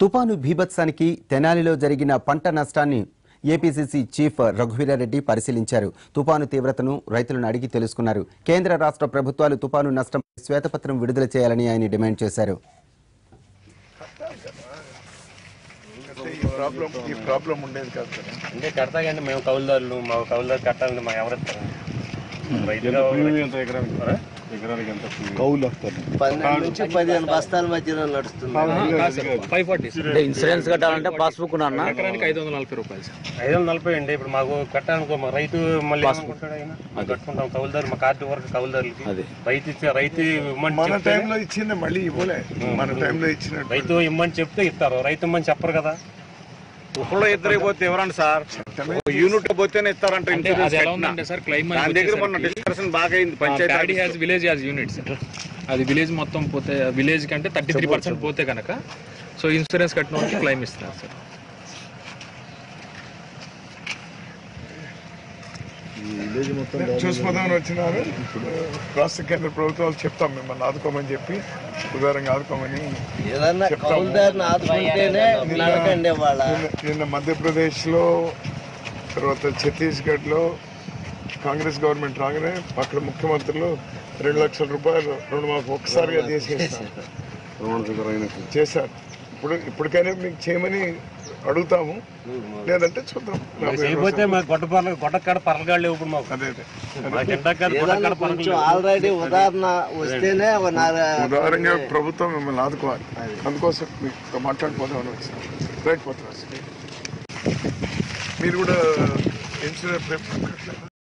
తుపాను బీభత్సానికి తెనాలిలో జరిగిన పంట నష్టాన్ని ఏపీసీసీ చీఫ్ రఘువీరారెడ్డి పరిశీలించారు తుపాను తీవ్రతను రైతులను అడిగి తెలుసుకున్నారు కేంద్ర రాష్ట్ర ప్రభుత్వాలు తుపాను నష్టం శ్వేతపత్రం విడుదల చేయాలని ఆయన డిమాండ్ చేశారు అంటే ఈ ప్రాబ్లం ఈ ప్రాబ్లం ఉండేది కాదు కదా అంటే కడతాగండి మేము కౌలుదారులు మా కౌలుదారు కట్టాలంటే మా ఎవరు ఇస్తారు రైతుగా ఆ? కౌలు వస్తారు పన్నెండు నుంచి పదిహేను బస్తాల మధ్యలో నడుస్తుంది ఫైవ్ ఫార్టీ అంటే ఇన్సూరెన్స్ కట్టాలంటే పాస్బుక్ అన్న ఎకరానికి ఐదు వందల నలభై రూపాయలు సార్ ఐదు వందల నలభై అండి ఇప్పుడు మాకు కట్టాలనుకో మా రైతు మళ్ళీ ఏమనుకుంటాడు ఆయన మేము కట్టుకుంటాం కౌలుదారు మా కార్డు వరకు కౌలుదారులకి అది. రైతు ఇచ్చే రైతు ఇమ్మని మన చెప్తే టైంలో ఇచ్చింది మళ్ళీ ఇవ్వలే మన టైంలో ఇచ్చినట్టు రైతు ఇమ్మని చెప్తే ఇస్తారు రైతు ఇమ్మని చెప్పరు కదా ఒకళ్ళు ఇద్దరికి పోతే ఎవరండి సార్ యూనిట్ పోతేనే ఇస్తారంట అంటే అది ఎలా ఉందంటే సార్ క్లైమ్ దాని దగ్గర మొన్న డిస్కషన్ బాగా అయింది డాడీ panchayat has village as unit sir అది విలేజ్ మొత్తం పోతే విలేజ్ కంటే థర్టీ త్రీ పర్సెంట్ పోతే కనుక సో ఇన్సూరెన్స్ కట్టిన వాళ్ళకి క్లైమ్ ఇస్తున్నారు సార్ చూసిపోదామని వచ్చినారు రాష్ట్ర కేంద్ర ప్రభుత్వాలు చెప్తాం మిమ్మల్ని ఆదుకోమని చెప్పి ఉదారంగా ఆదుకోమని ఏదన్నా కౌలుదారిని ఆదుకుంటేనే నడకండి వాళ్ళ నిన్న- నిన్న మధ్యప్రదేశ్లో తర్వాత ఛత్తీస్గఢ్లో కాంగ్రెస్ గవర్నమెంట్ రాగానే అక్కడ ముఖ్యమంత్రులు రెండు లక్షల రూపాయలు రుణమాఫీ ఒక్కసారిగా చేసేసారు చేశారు ఇప్పుడు ఇప్పటికైనా మీకు చేయమని అడుగుతాము లేదంటే చూద్దాం మరి చేయకపోతే మా గొడ్డ పర్ల గొడ్డకాడ పర్లగాడు లేవు ఇప్పుడు మాకు అదే అదే మాకు ఎండాక కాదు ఏదన్నా గొడ్డకాడ పర్లలు కొంచెం లేవు. ఆల్రెడీ ఉదాహరణ వస్తేనే ఒక నాలుగు ఉదాహరణగా ప్రభుత్వం మిమ్మల్ని ఆదుకోవాలి అందుకోసం మీకు మాట్లాడిపోదామని వచ్చాను రైట్ పోతున్నారు మీరు కూడా ఇన్సూరెన్స్